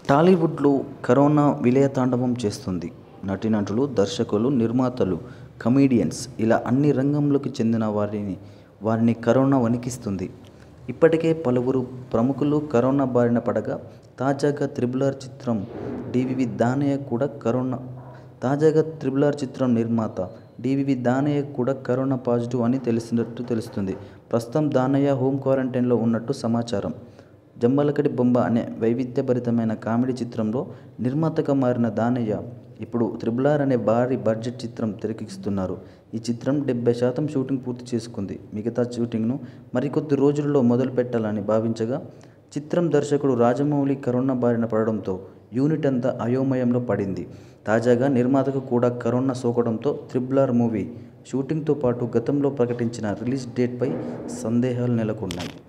టాలీవుడ్లో కరోనా విలయతాండవం చేస్తుంది నటీనటులు దర్శకులు నిర్మాతలు కమీడియన్స్ ఇలా అన్ని రంగంలోకి చెందిన వారిని వారిని కరోనా వణికిస్తుంది ఇప్పటికే పలువురు ప్రముఖులు కరోనా బారిన పడగా తాజాగా త్రిబుల్ ఆర్ చిత్రం డివివి దానయ్య కూడా కరోనా తాజాగా త్రిబుల్ ఆర్ చిత్రం నిర్మాత డివివి దానయ్య కూడా కరోనా పాజిటివ్ అని తెలిసినట్టు తెలుస్తుంది ప్రస్తుతం దానయ్య హోమ్ క్వారంటైన్లో ఉన్నట్టు సమాచారం జంబలకడి బొమ్మ అనే వైవిధ్యభరితమైన కామెడీ చిత్రంలో నిర్మాతగా మారిన దానయ్య ఇప్పుడు త్రిబుల్ ఆర్ అనే భారీ బడ్జెట్ చిత్రం తెరకెక్కిస్తున్నారు ఈ చిత్రం డెబ్బై శాతం షూటింగ్ పూర్తి చేసుకుంది మిగతా షూటింగ్ను మరికొద్ది రోజుల్లో మొదలు పెట్టాలని భావించగా చిత్రం దర్శకుడు రాజమౌళి కరోనా బారిన పడడంతో యూనిట్ అంతా అయోమయంలో పడింది తాజాగా నిర్మాతకు కూడా కరోనా సోకడంతో త్రిబుల్ ఆర్ మూవీ షూటింగ్తో పాటు గతంలో ప్రకటించిన రిలీజ్ డేట్పై సందేహాలు నెలకొన్నాయి